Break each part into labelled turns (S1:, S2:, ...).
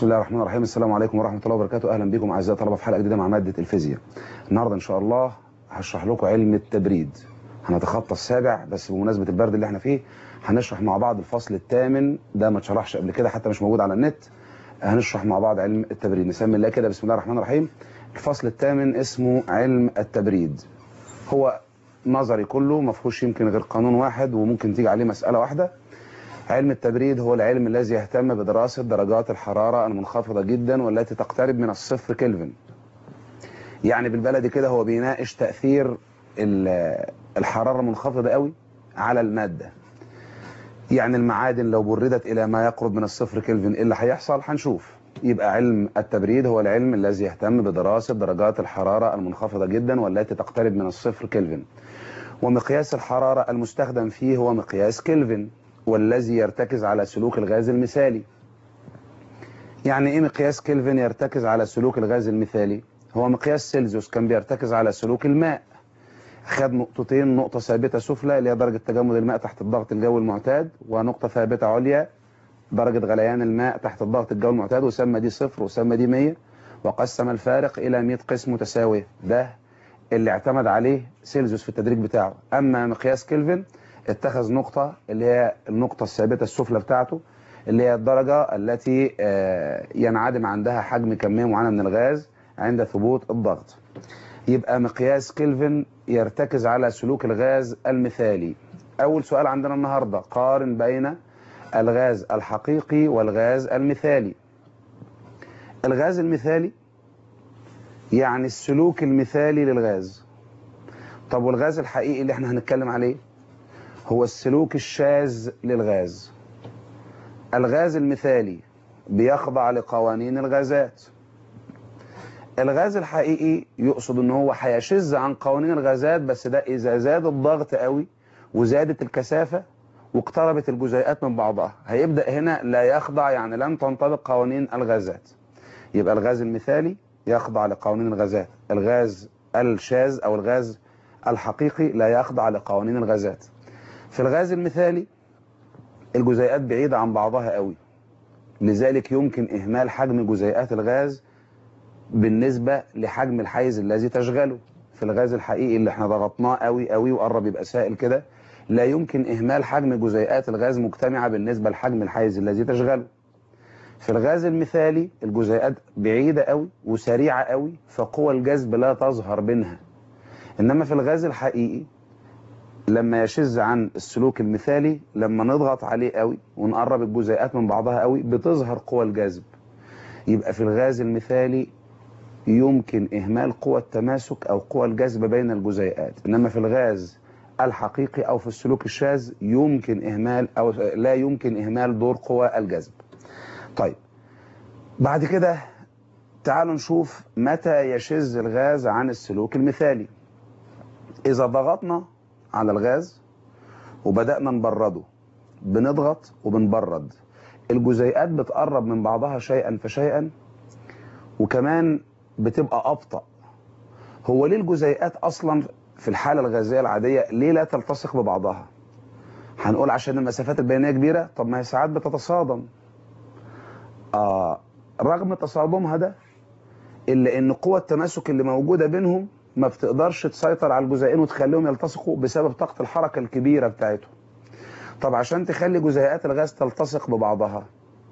S1: بسم الله الرحمن الرحيم السلام عليكم ورحمة الله وبركاته أهلا بكم أعزائي الطلبة في حلقة جديدة مع مادة الفيزياء النهاردة إن شاء الله هشرح لكم علم التبريد هنتخطى السابع بس بمناسبة البرد اللي احنا فيه هنشرح مع بعض الفصل الثامن ده ما اتشرحش قبل كده حتى مش موجود على النت هنشرح مع بعض علم التبريد نسمي الله كده بسم الله الرحمن الرحيم الفصل الثامن اسمه علم التبريد هو نظري كله ما فيهوش يمكن غير قانون واحد وممكن تيجي عليه مسألة واحدة علم التبريد هو العلم الذي يهتم بدراسة درجات الحرارة المنخفضة جدا والتي تقترب من الصفر كلفن يعني بالبلدي كده هو بيناقش تأثير الحرارة المنخفضة قوي على المادة يعني المعادن لو بردت إلى ما يقرب من الصفر كلفن إيه اللي هيحصل هنشوف يبقى علم التبريد هو العلم الذي يهتم بدراسة درجات الحرارة المنخفضة جدا والتي تقترب من الصفر كلفن ومقياس الحرارة المستخدم فيه هو مقياس كلفن والذي يرتكز على سلوك الغاز المثالي يعني ايه مقياس كلفن يرتكز على سلوك الغاز المثالي هو مقياس سيلزيوس كان بيرتكز على سلوك الماء خد نقطتين نقطة ثابتة سفلى اللي هي درجة تجمد الماء تحت الضغط الجوي المعتاد ونقطة ثابتة عليا درجة غليان الماء تحت الضغط الجوي المعتاد وسمى دي صفر وسمى دي 100 وقسم الفارق إلى 100 قسم متساوية ده اللي اعتمد عليه سيلزيوس في التدريج بتاعه أما مقياس كلفن اتخذ نقطة اللي هي النقطة الثابتة السفلى بتاعته اللي هي الدرجة التي ينعدم عندها حجم كمية معينة من الغاز عند ثبوت الضغط يبقى مقياس كلفن يرتكز على سلوك الغاز المثالي أول سؤال عندنا النهاردة قارن بين الغاز الحقيقي والغاز المثالي الغاز المثالي يعني السلوك المثالي للغاز طب والغاز الحقيقي اللي احنا هنتكلم عليه هو السلوك الشاذ للغاز الغاز المثالي بيخضع لقوانين الغازات الغاز الحقيقي يقصد ان هو هيشذ عن قوانين الغازات بس ده اذا زاد الضغط قوي وزادت الكثافة واقتربت الجزيئات من بعضها هيبدأ هنا لا يخضع يعني لن تنطبق قوانين الغازات يبقى الغاز المثالي يخضع لقوانين الغازات الغاز الشاذ او الغاز الحقيقي لا يخضع لقوانين الغازات في الغاز المثالي الجزيئات بعيدة عن بعضها قوي لذلك يمكن إهمال حجم جزيئات الغاز بالنسبة لحجم الحيز الذي تشغله في الغاز الحقيقي اللي احنا ضغطناه قوي قوي وقرب يبقى سائل كده لا يمكن إهمال حجم جزيئات الغاز مجتمعة بالنسبة لحجم الحيز الذي تشغله في الغاز المثالي الجزيئات بعيدة قوي وسريعة قوي فقوى الجذب لا تظهر بينها إنما في الغاز الحقيقي لما يشذ عن السلوك المثالي لما نضغط عليه قوي ونقرب الجزيئات من بعضها قوي بتظهر قوى الجذب يبقى في الغاز المثالي يمكن إهمال قوى التماسك أو قوى الجذب بين الجزيئات إنما في الغاز الحقيقي أو في السلوك الشاذ يمكن إهمال أو لا يمكن إهمال دور قوى الجذب طيب بعد كده تعالوا نشوف متى يشذ الغاز عن السلوك المثالي إذا ضغطنا على الغاز وبدأنا نبرده بنضغط وبنبرد الجزيئات بتقرب من بعضها شيئا فشيئا وكمان بتبقى أبطأ هو ليه الجزيئات أصلا في الحالة الغازية العادية ليه لا تلتصق ببعضها هنقول عشان المسافات البينية كبيرة طب ما هي ساعات بتتصادم آه رغم تصادمها ده إلا إن قوة التماسك اللي موجودة بينهم ما بتقدرش تسيطر على الجزيئين وتخليهم يلتصقوا بسبب طاقة الحركة الكبيرة بتاعتهم طب عشان تخلي جزيئات الغاز تلتصق ببعضها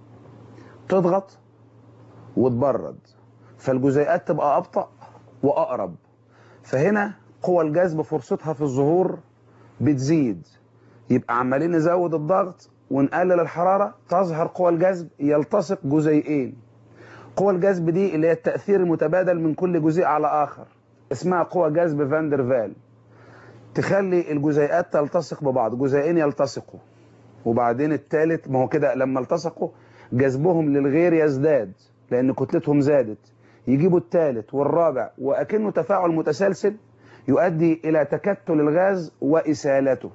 S1: تضغط وتبرد فالجزيئات تبقى أبطأ وأقرب فهنا قوى الجذب فرصتها في الظهور بتزيد يبقى عمالين نزود الضغط ونقلل الحرارة تظهر قوى الجذب يلتصق جزيئين قوى الجذب دي اللي هي التأثير المتبادل من كل جزيء على آخر اسمها قوى جذب فاندرفال تخلي الجزيئات تلتصق ببعض جزيئين يلتصقوا وبعدين الثالث ما هو كده لما التصقوا جذبهم للغير يزداد لأن كتلتهم زادت يجيبوا الثالث والرابع وأكنه تفاعل متسلسل يؤدي إلى تكتل الغاز وإسالته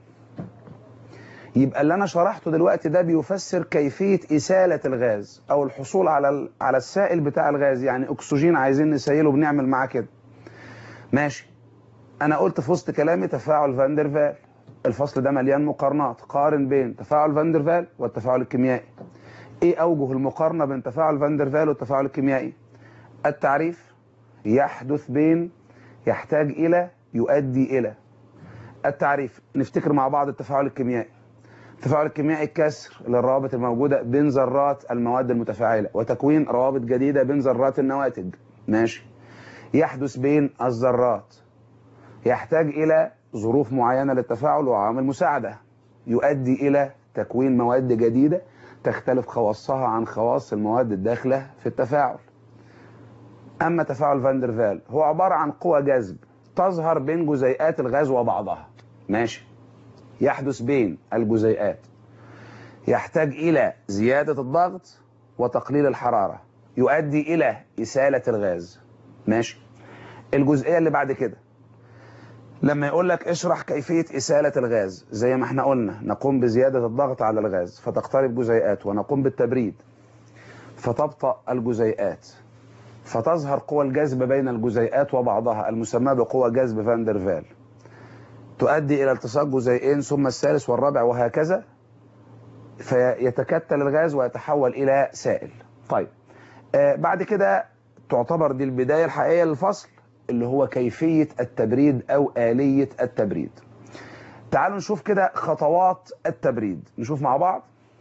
S1: يبقى اللي أنا شرحته دلوقتي ده بيفسر كيفية إسالة الغاز أو الحصول على على السائل بتاع الغاز يعني أكسجين عايزين نسيله بنعمل معاه كده ماشي أنا قلت في وسط كلامي تفاعل فاندرفال الفصل ده مليان مقارنات قارن بين تفاعل فاندرفال والتفاعل الكيميائي ايه اوجه المقارنة بين تفاعل فاندرفال والتفاعل الكيميائي التعريف يحدث بين يحتاج الى يؤدي الى التعريف نفتكر مع بعض التفاعل الكيميائي التفاعل الكيميائي كسر للروابط الموجودة بين ذرات المواد المتفاعلة وتكوين روابط جديدة بين ذرات النواتج ماشي يحدث بين الذرات يحتاج إلى ظروف معينة للتفاعل وعوامل مساعدة يؤدي إلى تكوين مواد جديدة تختلف خواصها عن خواص المواد الداخلة في التفاعل أما تفاعل فاندرفال هو عبارة عن قوى جذب تظهر بين جزيئات الغاز وبعضها ماشي يحدث بين الجزيئات يحتاج إلى زيادة الضغط وتقليل الحرارة يؤدي إلى إسالة الغاز ماشي الجزئية اللي بعد كده لما يقول لك اشرح كيفية إسالة الغاز زي ما احنا قلنا نقوم بزيادة الضغط على الغاز فتقترب جزيئات ونقوم بالتبريد فتبطأ الجزيئات فتظهر قوى الجذب بين الجزيئات وبعضها المسمى بقوى جذب فاندرفال تؤدي إلى التصاق جزيئين ثم الثالث والرابع وهكذا فيتكتل الغاز ويتحول إلى سائل طيب آه بعد كده تعتبر دي البداية الحقيقية للفصل اللي هو كيفية التبريد أو آلية التبريد تعالوا نشوف كده خطوات التبريد نشوف مع بعض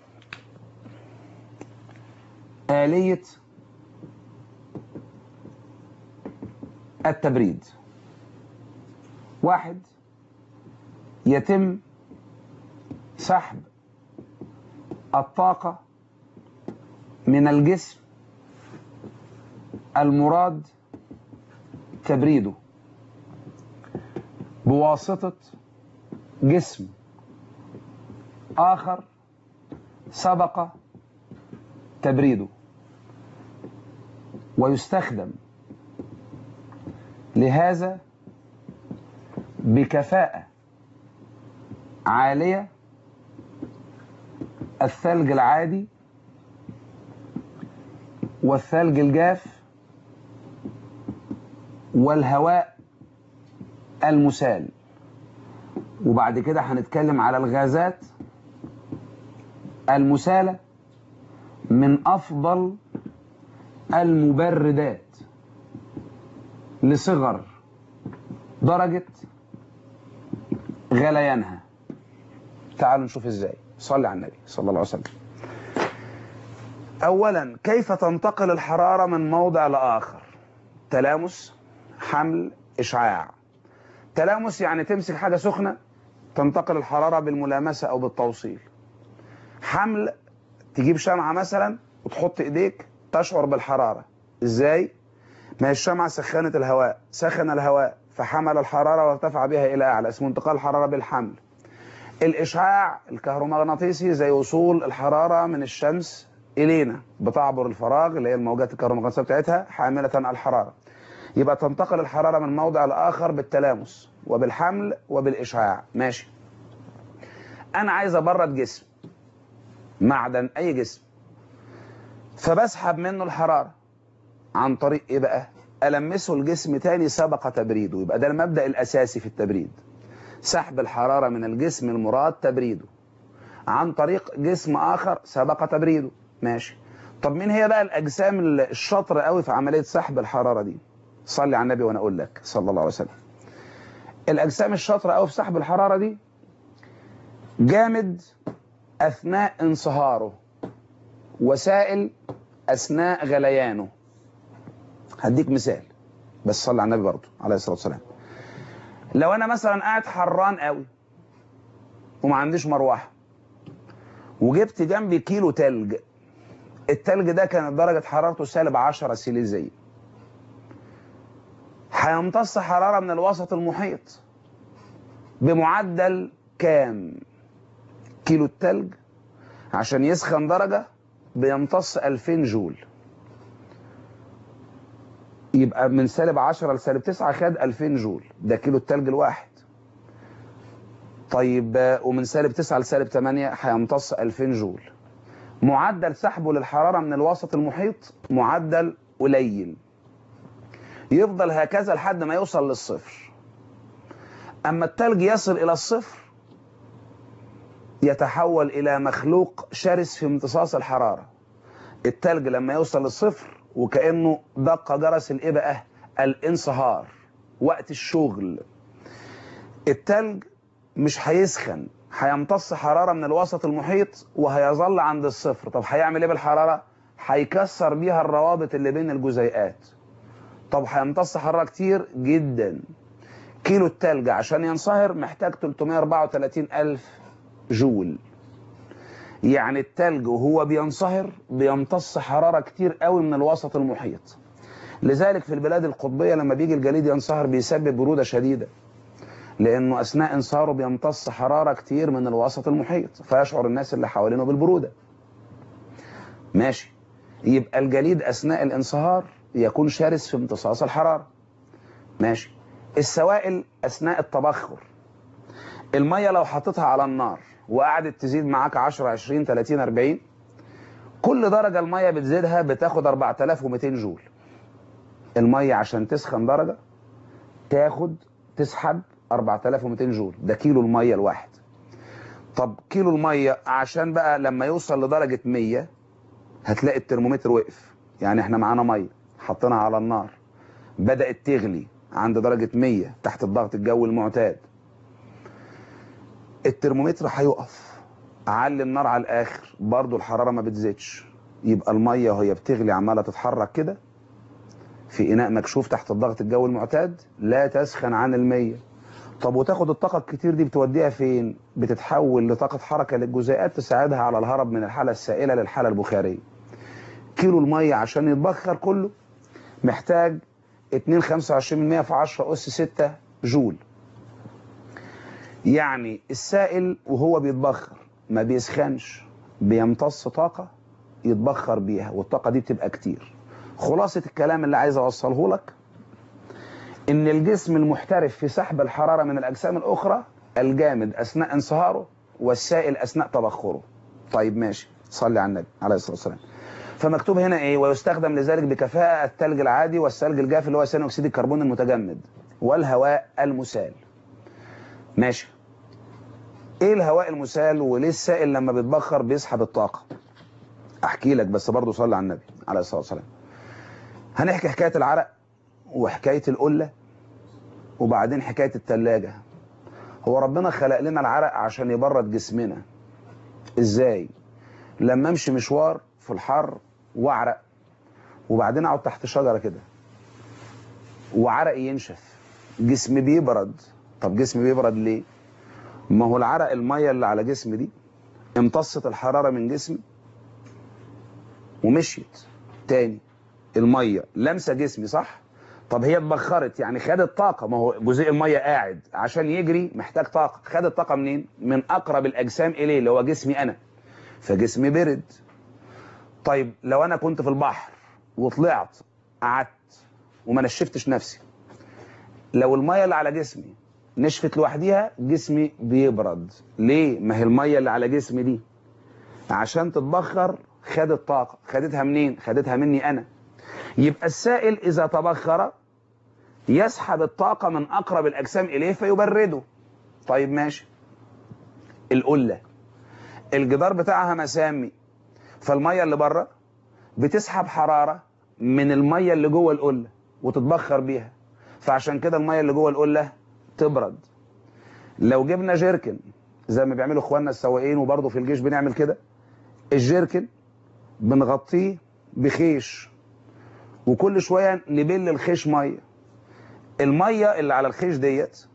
S1: آلية التبريد واحد يتم سحب الطاقة من الجسم المراد تبريده بواسطة جسم آخر سبق تبريده ويستخدم لهذا بكفاءة عالية الثلج العادي والثلج الجاف والهواء المسال وبعد كده هنتكلم على الغازات المسالة من أفضل المبردات لصغر درجة غليانها تعالوا نشوف ازاي صلي على النبي صلى الله عليه وسلم اولا كيف تنتقل الحرارة من موضع لاخر تلامس حمل اشعاع تلامس يعني تمسك حاجة سخنة تنتقل الحرارة بالملامسة او بالتوصيل حمل تجيب شمعة مثلا وتحط ايديك تشعر بالحرارة ازاي ما هي الشمعة سخنت الهواء سخن الهواء فحمل الحرارة وارتفع بها إلى أعلى اسمه انتقال الحرارة بالحمل الإشعاع الكهرومغناطيسي زي وصول الحرارة من الشمس إلينا بتعبر الفراغ اللي هي الموجات الكهرومغناطيسية بتاعتها حاملة الحرارة يبقى تنتقل الحرارة من موضع لآخر بالتلامس وبالحمل وبالإشعاع ماشي أنا عايز أبرد جسم معدن أي جسم فبسحب منه الحرارة عن طريق إيه بقى ألمسه الجسم تاني سبق تبريده يبقى ده المبدأ الأساسي في التبريد سحب الحرارة من الجسم المراد تبريده عن طريق جسم آخر سبق تبريده ماشي طب مين هي بقى الأجسام الشاطرة قوي في عملية سحب الحرارة دي صلي على النبي وأنا أقول لك صلى الله عليه وسلم الأجسام الشاطرة قوي في سحب الحرارة دي جامد أثناء انصهاره وسائل أثناء غليانه هديك مثال بس صلي على النبي برضه عليه الصلاه والسلام لو انا مثلا قاعد حران قوي وما عنديش مروحه وجبت جنبي كيلو تلج التلج ده كانت درجه حرارته سالب 10 سيليزيه هيمتص حراره من الوسط المحيط بمعدل كام كيلو التلج عشان يسخن درجه بيمتص 2000 جول يبقى من سالب 10 لسالب 9 خد 2000 جول ده كيلو التلج الواحد طيب ومن سالب 9 لسالب 8 هيمتص 2000 جول معدل سحبه للحرارة من الوسط المحيط معدل قليل يفضل هكذا لحد ما يوصل للصفر أما التلج يصل إلى الصفر يتحول إلى مخلوق شرس في امتصاص الحرارة التلج لما يوصل للصفر وكأنه دق جرس الايه بقى الانصهار وقت الشغل التلج مش هيسخن هيمتص حرارة من الوسط المحيط وهيظل عند الصفر طب هيعمل ايه بالحرارة هيكسر بيها الروابط اللي بين الجزيئات طب هيمتص حرارة كتير جدا كيلو التلج عشان ينصهر محتاج 334 ألف جول يعني التلج وهو بينصهر بيمتص حرارة كتير قوي من الوسط المحيط لذلك في البلاد القطبية لما بيجي الجليد ينصهر بيسبب برودة شديدة لأنه أثناء انصهاره بيمتص حرارة كتير من الوسط المحيط فيشعر الناس اللي حوالينه بالبرودة ماشي يبقى الجليد أثناء الانصهار يكون شرس في امتصاص الحرارة ماشي السوائل أثناء التبخر المية لو حطيتها على النار وقعدت تزيد معاك 10 20 30 40 كل درجة المية بتزيدها بتاخد 4200 جول المية عشان تسخن درجة تاخد تسحب 4200 جول ده كيلو المية الواحد طب كيلو المية عشان بقى لما يوصل لدرجة 100 هتلاقي الترمومتر وقف يعني احنا معانا مية حطيناها على النار بدأت تغلي عند درجة 100 تحت الضغط الجوي المعتاد الترمومتر هيقف علي النار على الاخر برضو الحرارة ما بتزيدش يبقى المية وهي بتغلي عمالة تتحرك كده في اناء مكشوف تحت الضغط الجوي المعتاد لا تسخن عن المية طب وتاخد الطاقة الكتير دي بتوديها فين بتتحول لطاقة حركة للجزيئات تساعدها على الهرب من الحالة السائلة للحالة البخارية كيلو المية عشان يتبخر كله محتاج 2.25% في 10 أس 6 جول يعني السائل وهو بيتبخر ما بيسخنش بيمتص طاقة يتبخر بيها والطاقة دي بتبقى كتير خلاصة الكلام اللي عايز أوصله لك إن الجسم المحترف في سحب الحرارة من الأجسام الأخرى الجامد أثناء انصهاره والسائل أثناء تبخره طيب ماشي صلي على النبي عليه الصلاة والسلام فمكتوب هنا ايه ويستخدم لذلك بكفاءة الثلج العادي والثلج الجاف اللي هو ثاني اكسيد الكربون المتجمد والهواء المسال ماشي ايه الهواء المسال وليه السائل لما بيتبخر بيسحب الطاقة احكي لك بس برضه صلي على النبي عليه الصلاة والسلام هنحكي حكاية العرق وحكاية القلة وبعدين حكاية التلاجة هو ربنا خلق لنا العرق عشان يبرد جسمنا ازاي لما امشي مشوار في الحر واعرق وبعدين اقعد تحت شجره كده وعرقي ينشف جسمي بيبرد طب جسمي بيبرد ليه ما هو العرق الميه اللي على جسمي دي امتصت الحراره من جسمي ومشيت تاني الميه لمسه جسمي صح طب هي اتبخرت يعني خدت طاقه ما هو جزيء الميه قاعد عشان يجري محتاج طاقه خدت طاقه منين من اقرب الاجسام اليه اللي هو جسمي انا فجسمي برد طيب لو انا كنت في البحر وطلعت قعدت وما نشفتش نفسي لو الميه اللي على جسمي نشفت لوحديها جسمي بيبرد ليه ما هي الميه اللي على جسمي دي عشان تتبخر خدت طاقه خدتها منين خدتها مني انا يبقى السائل اذا تبخر يسحب الطاقه من اقرب الاجسام اليه فيبرده طيب ماشي القله الجدار بتاعها مسامي فالميه اللي بره بتسحب حراره من الميه اللي جوه القله وتتبخر بيها فعشان كده الميه اللي جوه القله تبرد لو جبنا جيركن زي ما بيعملوا اخواننا السواقين وبرضه في الجيش بنعمل كده الجيركن بنغطيه بخيش وكل شويه نبل الخيش ميه الميه اللي على الخيش ديت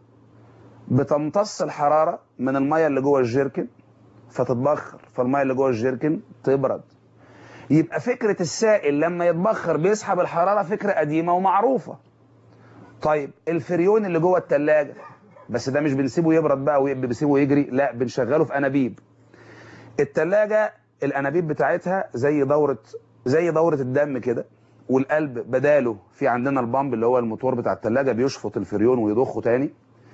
S1: بتمتص الحراره من الميه اللي جوه الجيركن فتتبخر فالميه اللي جوه الجيركن تبرد يبقى فكرة السائل لما يتبخر بيسحب الحرارة فكرة قديمة ومعروفة طيب الفريون اللي جوه التلاجة بس ده مش بنسيبه يبرد بقى وبنسيبه يجري لا بنشغله في انابيب التلاجة الانابيب بتاعتها زي دورة زي دورة الدم كده والقلب بداله في عندنا البامب اللي هو الموتور بتاع التلاجة بيشفط الفريون ويضخه تاني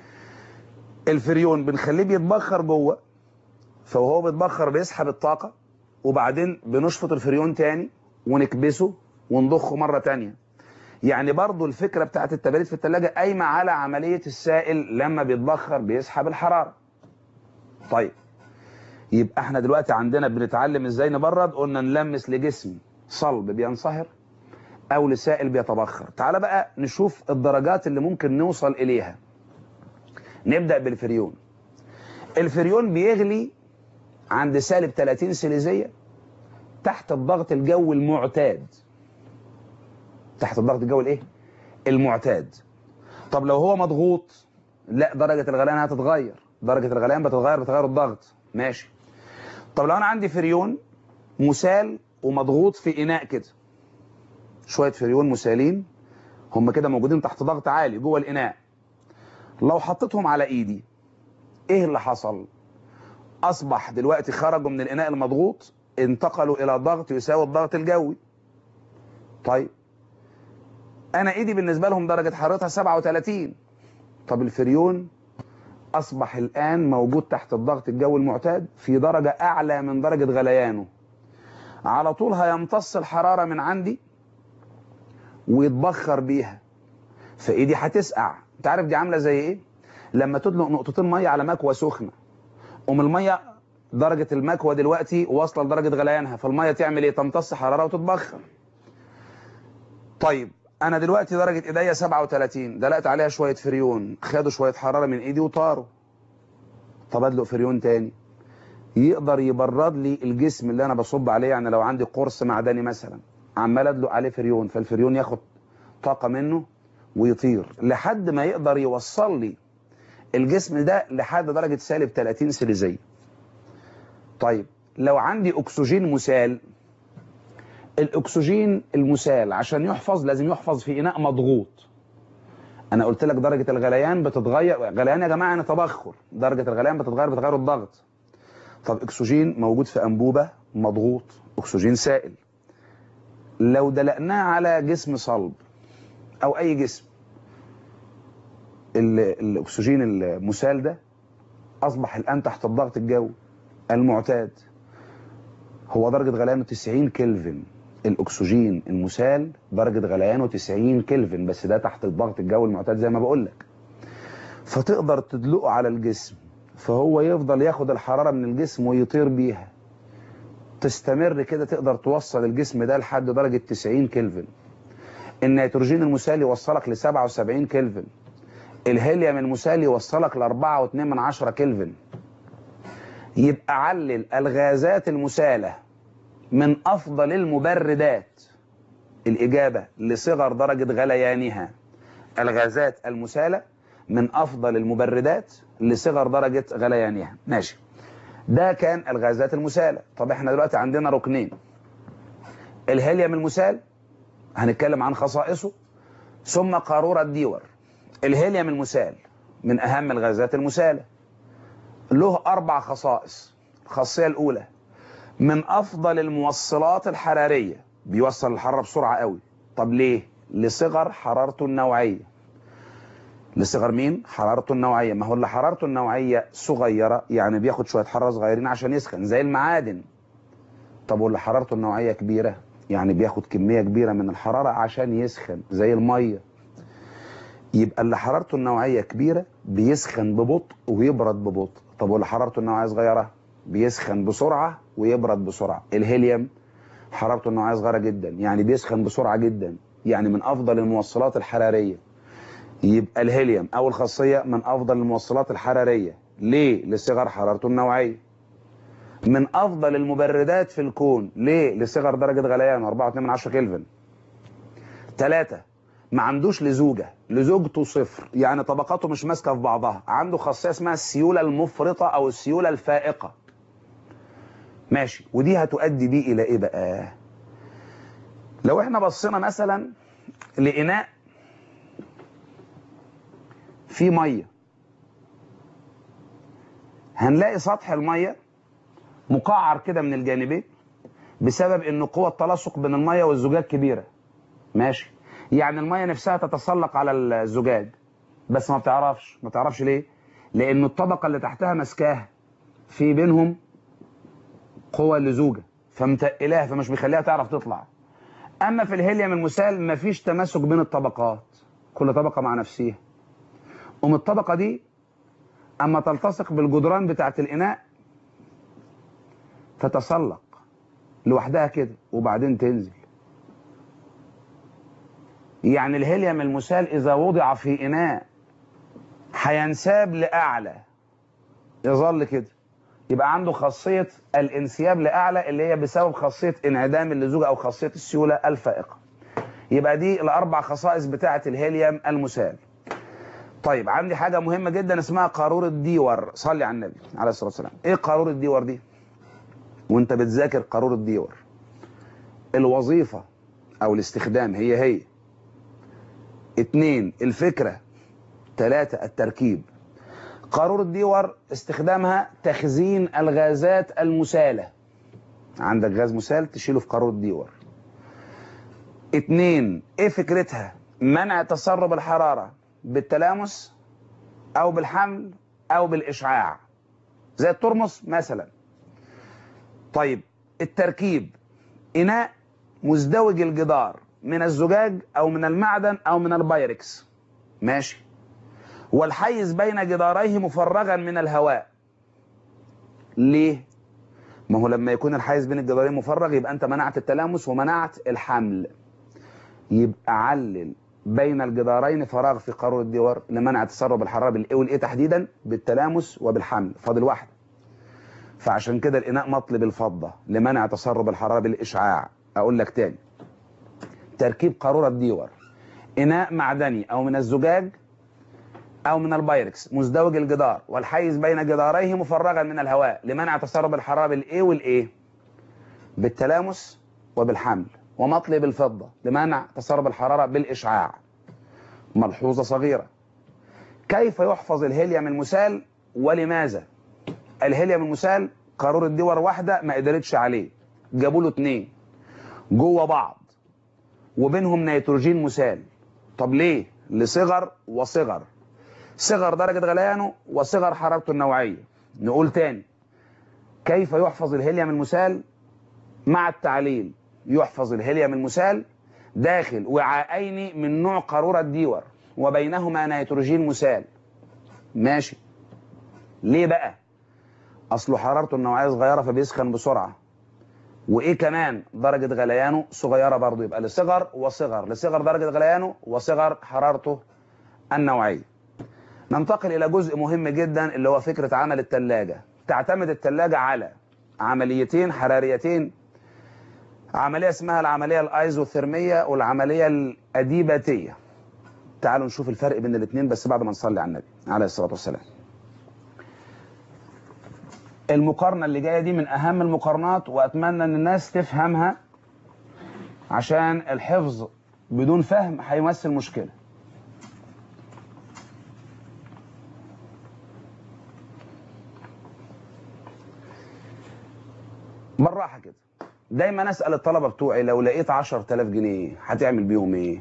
S1: الفريون بنخليه بيتبخر جوه فهو بيتبخر بيسحب الطاقة وبعدين بنشفط الفريون تاني ونكبسه ونضخه مرة تانية يعني برضو الفكرة بتاعت التبريد في التلاجة قايمة على عملية السائل لما بيتبخر بيسحب الحرارة طيب يبقى احنا دلوقتي عندنا بنتعلم ازاي نبرد قلنا نلمس لجسمي صلب بينصهر او لسائل بيتبخر تعال بقى نشوف الدرجات اللي ممكن نوصل اليها نبدأ بالفريون الفريون بيغلي عند سالب 30 سيليزية تحت الضغط الجوي المعتاد تحت الضغط الجوي الايه المعتاد طب لو هو مضغوط لا درجة الغليان هتتغير درجة الغليان بتتغير بتغير الضغط ماشي طب لو انا عندي فريون مسال ومضغوط في اناء كده شوية فريون مسالين هم كده موجودين تحت ضغط عالي جوه الاناء لو حطيتهم على ايدي ايه اللي حصل اصبح دلوقتي خرجوا من الاناء المضغوط انتقلوا الى ضغط يساوي الضغط الجوي طيب انا ايدي بالنسبة لهم درجة حرارتها 37 طب الفريون اصبح الان موجود تحت الضغط الجوي المعتاد في درجة اعلى من درجة غليانه على طول هيمتص الحرارة من عندي ويتبخر بيها فايدي هتسقع انت عارف دي عامله زي ايه لما تدلق نقطتين ميه على مكوه سخنه قوم الميه درجه المكوه دلوقتي واصله لدرجه غليانها فالميه تعمل ايه تمتص حراره وتتبخر طيب انا دلوقتي درجه ايديا 37 دلقت عليها شويه فريون خدوا شويه حراره من ايدي وطاروا طب ادلق فريون تاني يقدر يبرد لي الجسم اللي انا بصب عليه يعني لو عندي قرص معدني مثلا عمال ادلق عليه فريون فالفريون ياخد طاقه منه ويطير لحد ما يقدر يوصل لي الجسم ده لحد درجة سالب 30 سيليزية طيب لو عندي أكسجين مسال الأكسجين المسال عشان يحفظ لازم يحفظ في إناء مضغوط أنا قلت لك درجة الغليان بتتغير غليان يا جماعة يعني تبخر درجة الغليان بتتغير بتغير الضغط طب أكسجين موجود في أنبوبة مضغوط أكسجين سائل لو دلقناه على جسم صلب او اي جسم الاكسجين المسال ده اصبح الان تحت الضغط الجوي المعتاد هو درجة غليانه 90 كلفن الاكسجين المسال درجة غليانه 90 كلفن بس ده تحت الضغط الجوي المعتاد زي ما بقول لك فتقدر تدلقه على الجسم فهو يفضل ياخد الحرارة من الجسم ويطير بيها تستمر كده تقدر توصل الجسم ده لحد درجة 90 كلفن النيتروجين المسال يوصلك ل 77 كلفن الهيليوم المسال يوصلك ل 4.2 من 10 كلفن يبقى علل الغازات المسالة من أفضل المبردات الإجابة لصغر درجة غليانها الغازات المسالة من أفضل المبردات لصغر درجة غليانها ماشي ده كان الغازات المسالة طب احنا دلوقتي عندنا ركنين الهيليوم المسال هنتكلم عن خصائصه ثم قارورة ديور الهيليوم المسال من أهم الغازات المسالة له أربع خصائص الخاصية الأولى من أفضل الموصلات الحرارية بيوصل الحرارة بسرعة قوي طب ليه؟ لصغر حرارته النوعية لصغر مين؟ حرارته النوعية ما هو اللي حرارته النوعية صغيرة يعني بياخد شوية حرارة صغيرين عشان يسخن زي المعادن طب واللي حرارته النوعية كبيرة يعني بياخد كمية كبيرة من الحرارة عشان يسخن زي المية يبقى اللي حرارته النوعية كبيرة بيسخن ببطء ويبرد ببطء طب واللي حرارته النوعية صغيرة بيسخن بسرعة ويبرد بسرعة الهيليوم حرارته النوعية صغيرة جدا يعني بيسخن بسرعة جدا يعني من أفضل الموصلات الحرارية يبقى الهيليوم أول خاصية من أفضل الموصلات الحرارية ليه؟ لصغر حرارته النوعية من أفضل المبردات في الكون ليه؟ لصغر درجة غليان 4.2 من 10 كلفن ثلاثة ما عندوش لزوجة لزوجته صفر يعني طبقاته مش ماسكة في بعضها عنده خاصية اسمها السيولة المفرطة أو السيولة الفائقة ماشي ودي هتؤدي بيه إلى إيه بقى لو احنا بصينا مثلا لإناء فيه مية هنلاقي سطح المية مقعر كده من الجانبين بسبب ان قوة التلاصق بين المية والزجاج كبيرة ماشي يعني المية نفسها تتسلق على الزجاج بس ما بتعرفش ما بتعرفش ليه لان الطبقة اللي تحتها مسكاها في بينهم قوة لزوجة فمتقلاها فمش بيخليها تعرف تطلع اما في الهيليوم المسال مفيش تماسك بين الطبقات كل طبقة مع نفسها قوم الطبقة دي اما تلتصق بالجدران بتاعت الاناء تتسلق لوحدها كده وبعدين تنزل يعني الهيليوم المسال إذا وضع في إناء هينساب لأعلى يظل كده يبقى عنده خاصية الانسياب لأعلى اللي هي بسبب خاصية انعدام اللزوجة أو خاصية السيولة الفائقة يبقى دي الأربع خصائص بتاعة الهيليوم المسال طيب عندي حاجة مهمة جدا اسمها قارورة ديور صلي على النبي عليه الصلاة والسلام ايه قارورة ديور دي وانت بتذاكر قارورة ديور الوظيفة او الاستخدام هي هي اتنين الفكرة تلاتة التركيب قارورة ديور استخدامها تخزين الغازات المسالة عندك غاز مسال تشيله في قارورة ديور اتنين ايه فكرتها منع تسرب الحرارة بالتلامس او بالحمل او بالاشعاع زي الترمس مثلا طيب التركيب اناء مزدوج الجدار من الزجاج او من المعدن او من البايركس ماشي والحيز بين جداريه مفرغا من الهواء ليه ما هو لما يكون الحيز بين الجدارين مفرغ يبقى انت منعت التلامس ومنعت الحمل يبقى علل بين الجدارين فراغ في قارورة الديوار لمنع تسرب الحرارة بالايه والايه تحديدا بالتلامس وبالحمل فاضل واحد فعشان كده الاناء مطلب الفضة لمنع تسرب الحرارة بالاشعاع اقول لك تاني تركيب قارورة ديور اناء معدني او من الزجاج او من البايركس مزدوج الجدار والحيز بين جداريه مفرغا من الهواء لمنع تسرب الحرارة بالايه والايه بالتلامس وبالحمل ومطلب الفضة لمنع تسرب الحرارة بالإشعاع ملحوظة صغيرة كيف يحفظ الهيليوم المسال ولماذا الهيليوم المسال قارورة دور واحدة ما قدرتش عليه جابوا له اتنين جوه بعض وبينهم نيتروجين مسال طب ليه لصغر وصغر صغر درجة غليانه وصغر حرارته النوعية نقول تاني كيف يحفظ الهيليوم المسال مع التعليل يحفظ الهيليوم المسال داخل وعاءين من نوع قارورة ديور وبينهما نيتروجين مسال ماشي ليه بقى اصله حرارته النوعية صغيرة فبيسخن بسرعة وايه كمان درجة غليانه صغيرة برضه يبقى لصغر وصغر لصغر درجة غليانه وصغر حرارته النوعية ننتقل الى جزء مهم جدا اللي هو فكرة عمل التلاجة تعتمد التلاجة على عمليتين حراريتين عملية اسمها العملية الايزوثيرمية والعملية الاديباتية تعالوا نشوف الفرق بين الاثنين بس بعد ما نصلي على النبي عليه الصلاة والسلام المقارنة اللي جاية دي من اهم المقارنات واتمنى ان الناس تفهمها عشان الحفظ بدون فهم هيمثل مشكلة بالراحة كده دايما اسال الطلبه بتوعي لو لقيت 10000 جنيه هتعمل بيهم ايه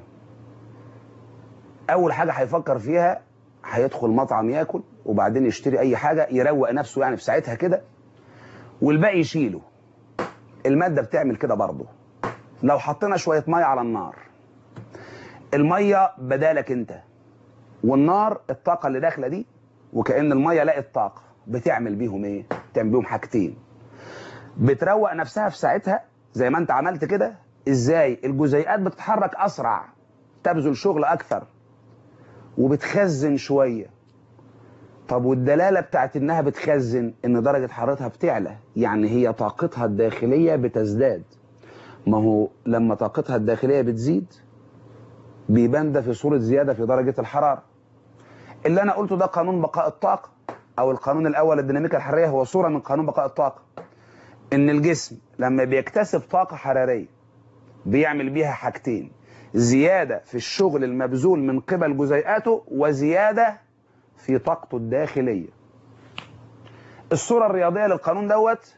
S1: اول حاجه هيفكر فيها هيدخل مطعم ياكل وبعدين يشتري اي حاجه يروق نفسه يعني في ساعتها كده والباقي يشيله الماده بتعمل كده برضه لو حطينا شويه ميه على النار الميه بدالك انت والنار الطاقه اللي داخله دي وكأن الميه لقت طاقه بتعمل بيهم ايه بتعمل بيهم حاجتين بتروق نفسها في ساعتها زي ما انت عملت كده ازاي الجزيئات بتتحرك اسرع تبذل شغل اكثر وبتخزن شوية طب والدلالة بتاعت انها بتخزن ان درجة حرارتها بتعلى يعني هي طاقتها الداخلية بتزداد ما هو لما طاقتها الداخلية بتزيد بيبان ده في صورة زيادة في درجة الحرارة اللي انا قلته ده قانون بقاء الطاقة او القانون الاول الديناميكا الحرارية هو صورة من قانون بقاء الطاقة ان الجسم لما بيكتسب طاقة حرارية بيعمل بيها حاجتين زيادة في الشغل المبذول من قبل جزيئاته وزيادة في طاقته الداخلية الصورة الرياضية للقانون دوت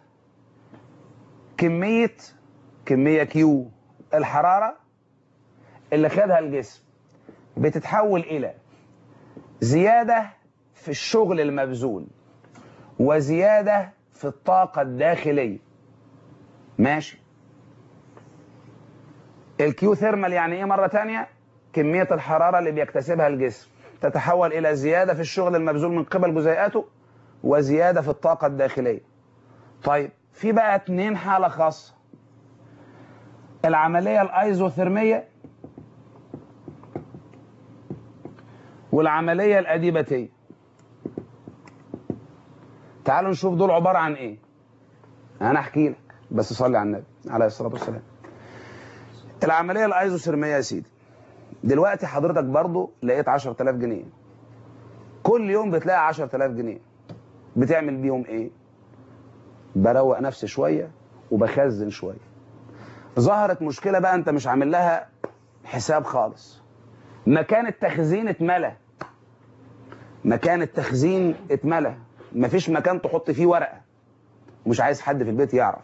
S1: كمية كمية كيو الحرارة اللي خدها الجسم بتتحول إلى زيادة في الشغل المبذول وزيادة في الطاقة الداخلية ماشي الكيو ثيرمال يعني ايه مرة تانية كمية الحرارة اللي بيكتسبها الجسم تتحول الى زيادة في الشغل المبذول من قبل جزيئاته وزيادة في الطاقة الداخلية طيب في بقى اتنين حالة خاصة العملية الايزوثيرمية والعملية الأديباتية تعالوا نشوف دول عبارة عن ايه انا احكي لك بس صلي على النبي عليه الصلاة والسلام العملية الايزوثيرمية يا سيدي دلوقتي حضرتك برضو لقيت 10000 جنيه كل يوم بتلاقي 10000 جنيه بتعمل بيهم ايه بروق نفسي شوية وبخزن شوية ظهرت مشكلة بقى انت مش عامل لها حساب خالص مكان التخزين اتملى مكان التخزين اتملى مفيش مكان تحط فيه ورقة ومش عايز حد في البيت يعرف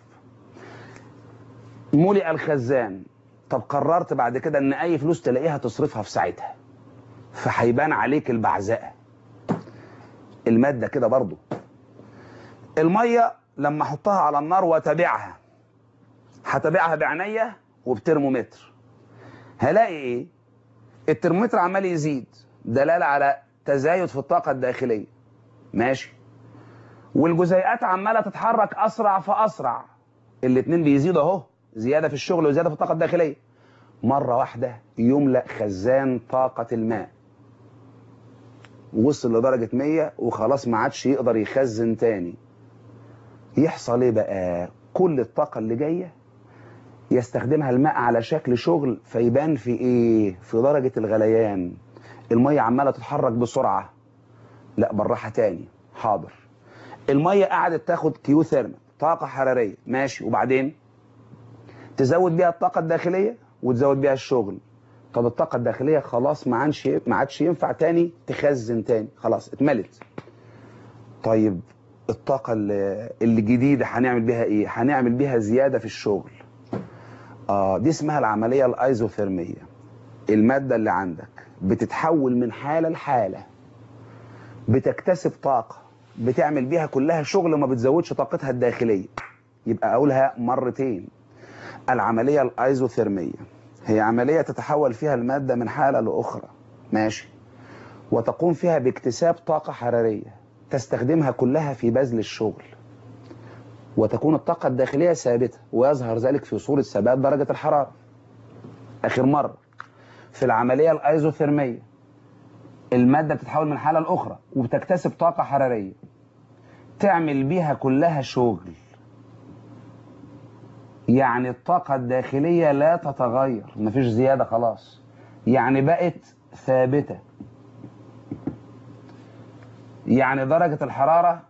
S1: ملئ الخزان طب قررت بعد كده ان اي فلوس تلاقيها تصرفها في ساعتها فهيبان عليك البعزقة المادة كده برضو المية لما احطها على النار واتابعها هتابعها بعينيا وبترمومتر هلاقي ايه الترمومتر عمال يزيد دلالة على تزايد في الطاقة الداخلية ماشي والجزيئات عمالة تتحرك أسرع فأسرع الاتنين بيزيدوا اهو زيادة في الشغل وزيادة في الطاقة الداخلية مرة واحدة يملأ خزان طاقة الماء وصل لدرجة 100 وخلاص ما عادش يقدر يخزن تاني يحصل ايه بقى كل الطاقة اللي جاية يستخدمها الماء على شكل شغل فيبان في ايه في درجة الغليان المية عمالة تتحرك بسرعة لا بالراحة تاني حاضر المية قعدت تاخد كيو ثيرمال طاقة حرارية ماشي وبعدين تزود بيها الطاقة الداخلية وتزود بيها الشغل طب الطاقة الداخلية خلاص ما عادش ما عادش ينفع تاني تخزن تاني خلاص اتملت طيب الطاقة اللي الجديدة هنعمل بيها ايه هنعمل بيها زيادة في الشغل اه دي اسمها العملية الايزوثيرمية المادة اللي عندك بتتحول من حالة لحالة بتكتسب طاقة بتعمل بيها كلها شغل وما بتزودش طاقتها الداخلية يبقى اقولها مرتين العملية الايزوثيرمية هي عملية تتحول فيها المادة من حالة لأخرى ماشي وتقوم فيها باكتساب طاقة حرارية تستخدمها كلها في بذل الشغل وتكون الطاقة الداخلية ثابتة ويظهر ذلك في صورة ثبات درجة الحرارة آخر مرة في العملية الأيزوثيرمية المادة بتتحول من حالة لأخرى وبتكتسب طاقة حرارية تعمل بيها كلها شغل يعني الطاقة الداخلية لا تتغير مفيش زيادة خلاص يعني بقت ثابتة يعني درجة الحرارة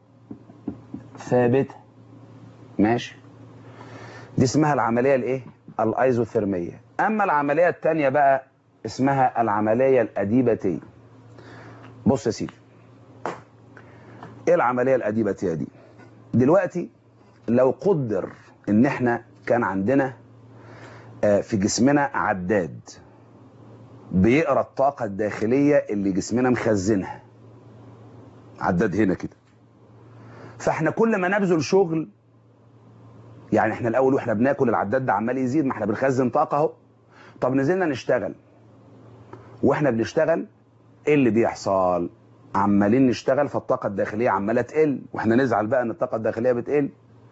S1: ثابتة ماشي دي اسمها العملية الايه الايزوثيرمية اما العملية التانية بقى اسمها العملية الاديباتية بص يا سيدي ايه العملية الاديباتية دي دلوقتي لو قدر ان احنا كان عندنا في جسمنا عداد بيقرا الطاقة الداخلية اللي جسمنا مخزنها عداد هنا كده فاحنا كل ما نبذل شغل يعني احنا الاول واحنا بناكل العداد ده عمال يزيد ما احنا بنخزن طاقه اهو طب نزلنا نشتغل واحنا بنشتغل ايه اللي بيحصل عمالين نشتغل فالطاقه الداخليه عماله تقل واحنا نزعل بقى ان الطاقه الداخليه بتقل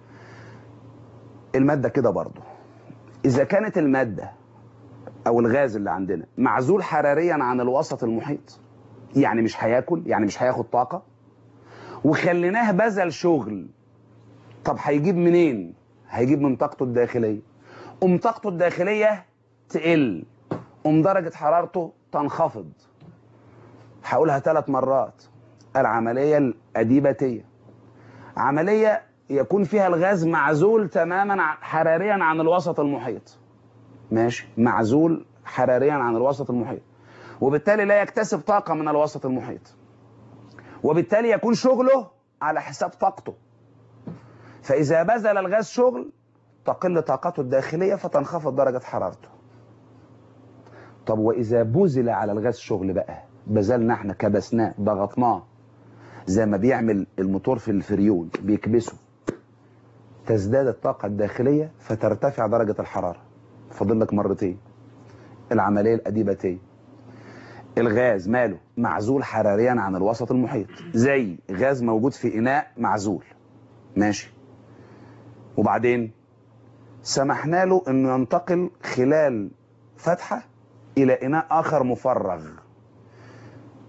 S1: الماده كده برضه اذا كانت الماده او الغاز اللي عندنا معزول حراريا عن الوسط المحيط يعني مش هياكل يعني مش هياخد طاقه وخليناه بذل شغل طب هيجيب منين هيجيب من طاقته الداخليه ام طاقته الداخليه تقل ام درجه حرارته تنخفض هقولها ثلاث مرات العمليه الاديباتيه عمليه يكون فيها الغاز معزول تماما حراريا عن الوسط المحيط ماشي معزول حراريا عن الوسط المحيط وبالتالي لا يكتسب طاقه من الوسط المحيط وبالتالي يكون شغله على حساب طاقته فإذا بذل الغاز شغل تقل طاقته الداخلية فتنخفض درجة حرارته طب وإذا بذل على الغاز شغل بقى بذلنا احنا كبسناه ضغطناه زي ما بيعمل الموتور في الفريون بيكبسه تزداد الطاقة الداخلية فترتفع درجة الحرارة فاضل لك مرتين العملية الأديباتية الغاز ماله معزول حراريا عن الوسط المحيط زي غاز موجود في إناء معزول ماشي وبعدين سمحنا له انه ينتقل خلال فتحة الى اناء اخر مفرغ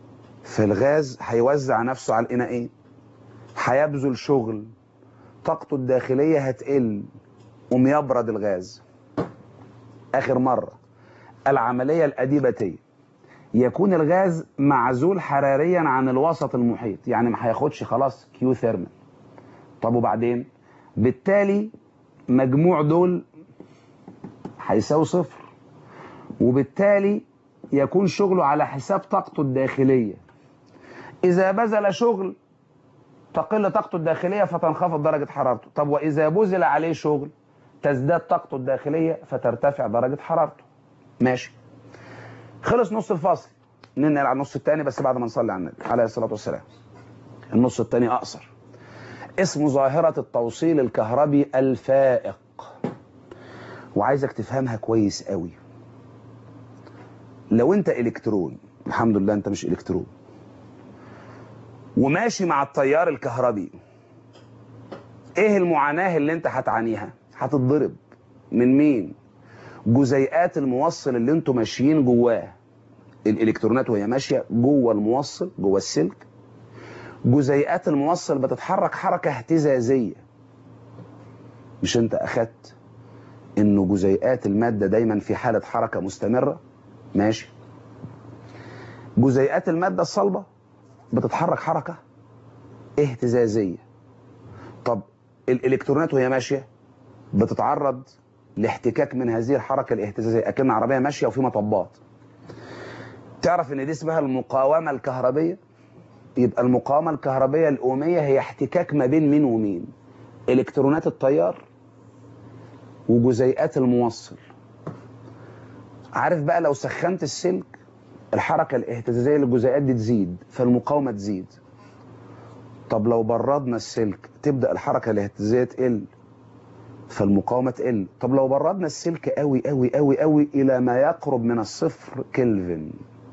S1: فالغاز هيوزع نفسه على الإناءين هيبذل شغل طاقته الداخلية هتقل قوم يبرد الغاز آخر مرة العملية الأديبتية يكون الغاز معزول حراريا عن الوسط المحيط يعني ما هياخدش خلاص كيو ثيرمال طب وبعدين بالتالي مجموع دول هيساوي صفر وبالتالي يكون شغله على حساب طاقته الداخلية إذا بذل شغل تقل طاقته الداخلية فتنخفض درجة حرارته طب وإذا بذل عليه شغل تزداد طاقته الداخلية فترتفع درجة حرارته ماشي خلص نص الفصل ننقل على النص الثاني بس بعد ما نصلي على النبي عليه الصلاة والسلام النص الثاني أقصر اسمه ظاهرة التوصيل الكهربي الفائق وعايزك تفهمها كويس قوي لو انت الكترون الحمد لله انت مش الكترون وماشي مع التيار الكهربي ايه المعاناة اللي انت هتعانيها هتتضرب من مين جزيئات الموصل اللي انتوا ماشيين جواه الالكترونات وهي ماشيه جوه الموصل جوه السلك جزيئات الموصل بتتحرك حركه اهتزازيه مش انت اخدت انه جزيئات الماده دايما في حاله حركه مستمره ماشي جزيئات الماده الصلبه بتتحرك حركه اهتزازيه طب الالكترونات وهي ماشيه بتتعرض لاحتكاك من هذه الحركه الاهتزازيه اكن عربيه ماشيه وفي مطبات تعرف ان دي اسمها المقاومه الكهربيه يبقى المقاومه الكهربيه الاوميه هي احتكاك ما بين مين ومين الكترونات التيار وجزيئات الموصل عارف بقى لو سخنت السلك الحركه الاهتزازيه للجزيئات دي تزيد فالمقاومه تزيد طب لو بردنا السلك تبدا الحركه الاهتزازيه تقل فالمقاومه تقل طب لو بردنا السلك قوي قوي قوي قوي الى ما يقرب من الصفر كلفن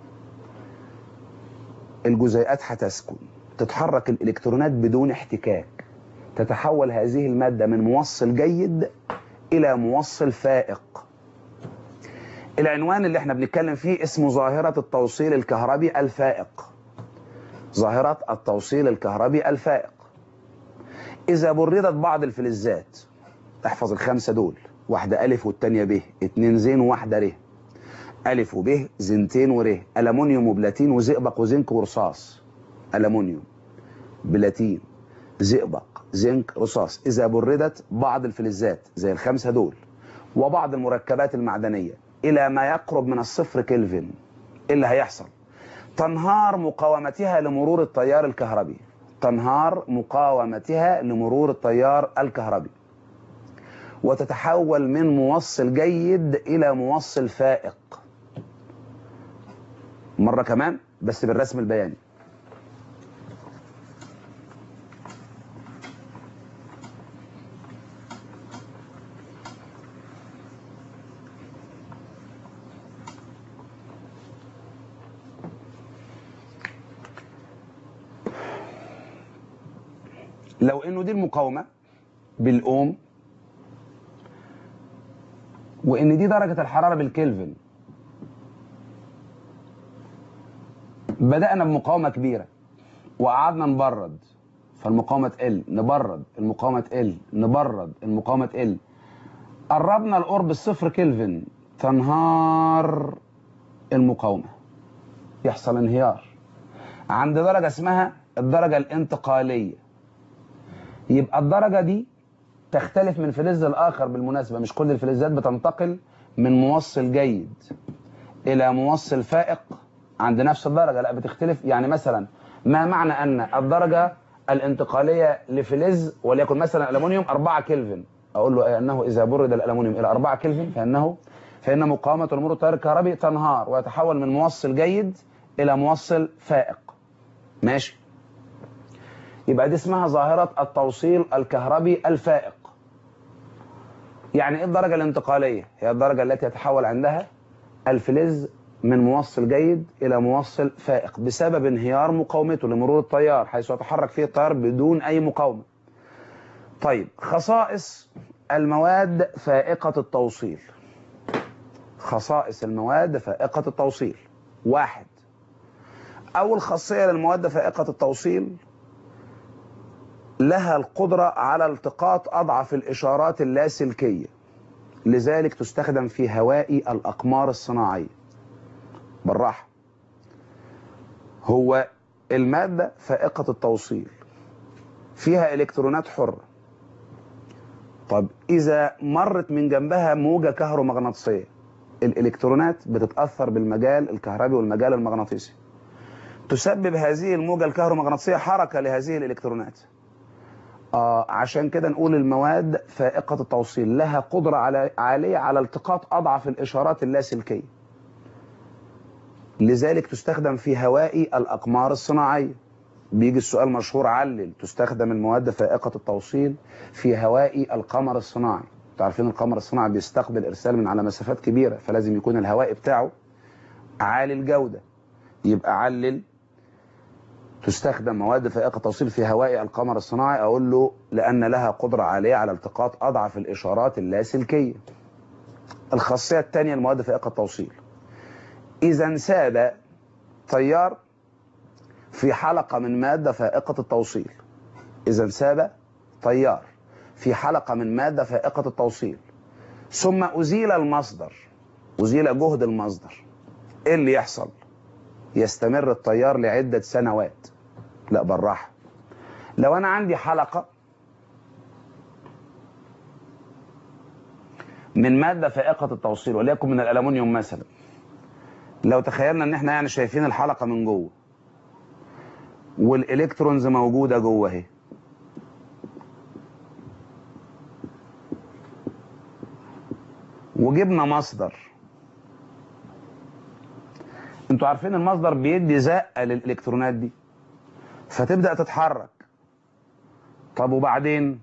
S1: الجزيئات هتسكن تتحرك الالكترونات بدون احتكاك تتحول هذه الماده من موصل جيد الى موصل فائق العنوان اللي احنا بنتكلم فيه اسمه ظاهره التوصيل الكهربي الفائق ظاهره التوصيل الكهربي الفائق اذا بردت بعض الفلزات احفظ الخمسه دول واحده الف والثانيه ب اتنين زين وواحده ر ألف وب زنتين وره ألمونيوم وبلاتين وزئبق وزنك ورصاص ألمونيوم بلاتين زئبق زنك رصاص إذا بردت بعض الفلزات زي الخمسة دول وبعض المركبات المعدنية إلى ما يقرب من الصفر كلفن إيه اللي هيحصل تنهار مقاومتها لمرور التيار الكهربي تنهار مقاومتها لمرور التيار الكهربي وتتحول من موصل جيد إلى موصل فائق مرة كمان بس بالرسم البياني لو انه دي المقاومة بالاوم وان دي درجة الحرارة بالكلفن بدأنا بمقاومة كبيرة وقعدنا نبرد فالمقاومة تقل نبرد المقاومة تقل نبرد المقاومة تقل قربنا لقرب الصفر كلفن تنهار المقاومة يحصل انهيار عند درجة اسمها الدرجة الانتقالية يبقى الدرجة دي تختلف من فلز الآخر بالمناسبة مش كل الفلزات بتنتقل من موصل جيد إلى موصل فائق عند نفس الدرجة لا بتختلف يعني مثلا ما معنى أن الدرجة الانتقالية لفلز وليكن مثلا ألمونيوم 4 كلفن أقول له أنه إذا برد الألمونيوم إلى 4 كلفن فإنه فإن مقاومة المرور التيار الكهربي تنهار ويتحول من موصل جيد إلى موصل فائق ماشي يبقى دي اسمها ظاهرة التوصيل الكهربي الفائق يعني ايه الدرجة الانتقالية هي الدرجة التي يتحول عندها الفلز من موصل جيد إلى موصل فائق بسبب انهيار مقاومته لمرور التيار حيث يتحرك فيه التيار بدون أي مقاومة طيب خصائص المواد فائقة التوصيل خصائص المواد فائقة التوصيل واحد اول خاصيه للمواد فائقه التوصيل لها القدره على التقاط اضعف الاشارات اللاسلكيه لذلك تستخدم في هواء الاقمار الصناعيه بالراحه هو الماده فائقه التوصيل فيها الكترونات حره طب اذا مرت من جنبها موجه كهرومغناطيسيه الالكترونات بتتاثر بالمجال الكهربي والمجال المغناطيسي تسبب هذه الموجه الكهرومغناطيسيه حركه لهذه الالكترونات آه عشان كده نقول المواد فائقه التوصيل لها قدره على عاليه على التقاط اضعف الاشارات اللاسلكيه لذلك تستخدم في هواء الاقمار الصناعيه بيجي السؤال مشهور علل تستخدم المواد فائقه التوصيل في هواء القمر الصناعي عارفين القمر الصناعي بيستقبل ارسال من على مسافات كبيره فلازم يكون الهواء بتاعه عالي الجوده يبقى علل تستخدم مواد فائقه توصيل في هواء القمر الصناعي اقول له لان لها قدره عاليه على التقاط اضعف الاشارات اللاسلكيه الخاصيه الثانيه المواد فائقه التوصيل اذا انساب تيار في حلقه من ماده فائقه التوصيل اذا انساب تيار في حلقة من مادة فائقة التوصيل ثم أزيل المصدر أزيل جهد المصدر إيه اللي يحصل يستمر التيار لعدة سنوات لا بالراحة لو أنا عندي حلقة من مادة فائقة التوصيل وليكن من الألمنيوم مثلا لو تخيلنا ان احنا يعني شايفين الحلقة من جوه والالكترونز موجودة جوه اهي وجبنا مصدر انتوا عارفين المصدر بيدي زقه للالكترونات دي فتبدا تتحرك طب وبعدين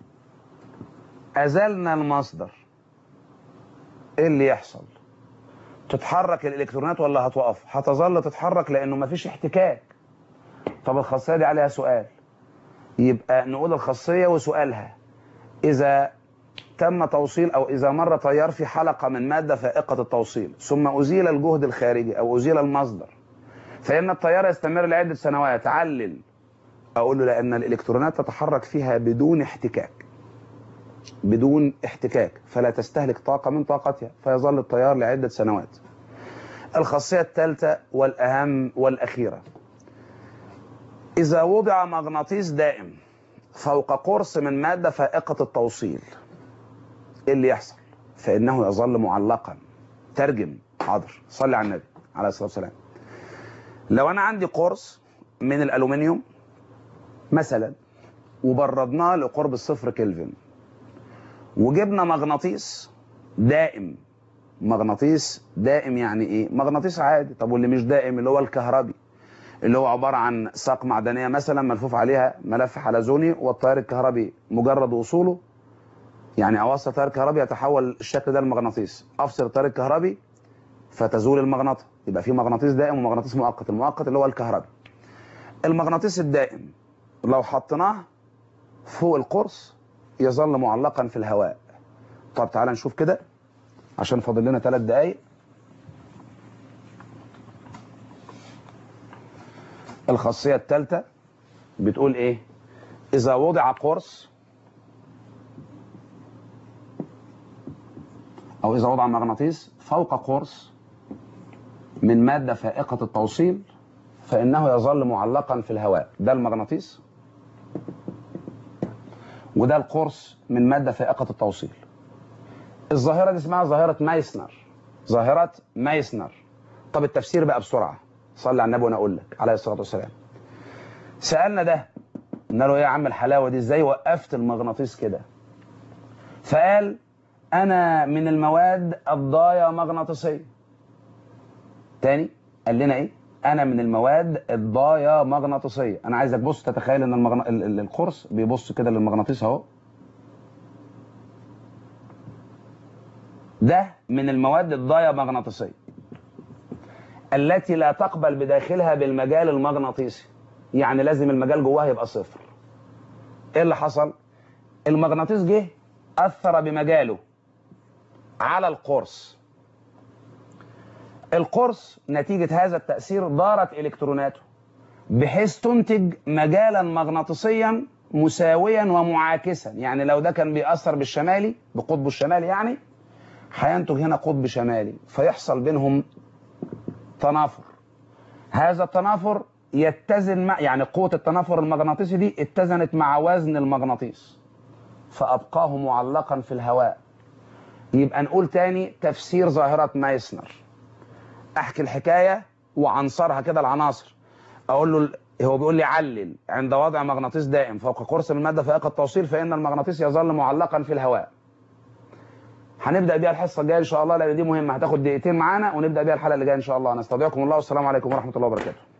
S1: ازلنا المصدر ايه اللي يحصل تتحرك الالكترونات ولا هتوقف هتظل تتحرك لانه مفيش احتكاك طب الخاصيه دي عليها سؤال يبقى نقول الخاصيه وسؤالها اذا تم توصيل او اذا مر تيار في حلقه من ماده فائقه التوصيل ثم ازيل الجهد الخارجي او ازيل المصدر فان التيار يستمر لعده سنوات علل اقول له لان الالكترونات تتحرك فيها بدون احتكاك بدون احتكاك فلا تستهلك طاقه من طاقتها فيظل التيار لعده سنوات الخاصيه الثالثه والاهم والاخيره اذا وضع مغناطيس دائم فوق قرص من ماده فائقه التوصيل ايه اللي يحصل فانه يظل معلقا ترجم حاضر صلي على النبي عليه الصلاه والسلام لو انا عندي قرص من الالومنيوم مثلا وبردناه لقرب الصفر كلفن وجبنا مغناطيس دائم مغناطيس دائم يعني ايه مغناطيس عادي طب واللي مش دائم اللي هو الكهربي اللي هو عباره عن ساق معدنيه مثلا ملفوف عليها ملف حلزوني والتيار الكهربي مجرد وصوله يعني اوصل تيار كهربي يتحول الشكل ده لمغناطيس افصل التيار الكهربي فتزول المغناطه يبقى في مغناطيس دائم ومغناطيس مؤقت المؤقت اللي هو الكهربي المغناطيس الدائم لو حطيناه فوق القرص يظل معلقا في الهواء طب تعالى نشوف كده عشان فاضل لنا ثلاث دقايق الخاصيه الثالثه بتقول ايه اذا وضع قرص أو إذا وضع مغناطيس فوق قرص من مادة فائقة التوصيل فإنه يظل معلقا في الهواء ده المغناطيس وده القرص من مادة فائقة التوصيل الظاهرة دي اسمها ظاهرة مايسنر ظاهرة مايسنر طب التفسير بقى بسرعة صلي على النبي وأنا أقول لك عليه الصلاة والسلام سألنا ده قلنا له إيه يا عم الحلاوة دي إزاي وقفت المغناطيس كده فقال أنا من المواد الضايا مغناطيسية تاني قال لنا إيه أنا من المواد الضايا مغناطيسية أنا عايزك بص تتخيل إن المغن... ال- ال- القرص بيبص كده للمغناطيس أهو ده من المواد الضايا مغناطيسية التي لا تقبل بداخلها بالمجال المغناطيسي يعني لازم المجال جواها يبقى صفر ايه اللي حصل المغناطيس جه اثر بمجاله على القرص القرص نتيجة هذا التأثير دارت إلكتروناته بحيث تنتج مجالا مغناطيسيا مساويا ومعاكسا يعني لو ده كان بيأثر بالشمالي بقطبه الشمالي يعني هينتج هنا قطب شمالي فيحصل بينهم تنافر هذا التنافر يتزن مع يعني قوة التنافر المغناطيسي دي اتزنت مع وزن المغناطيس فأبقاه معلقا في الهواء يبقى نقول تاني تفسير ظاهرة مايسنر أحكي الحكاية وعنصرها كده العناصر أقول له هو بيقول لي علل عند وضع مغناطيس دائم فوق قرص من المادة فائقة التوصيل فإن المغناطيس يظل معلقا في الهواء هنبدا بيها الحصه الجايه ان شاء الله لان دي مهمه هتاخد دقيقتين معانا ونبدا بيها الحلقه اللي جايه ان شاء الله نستودعكم الله والسلام عليكم ورحمه الله وبركاته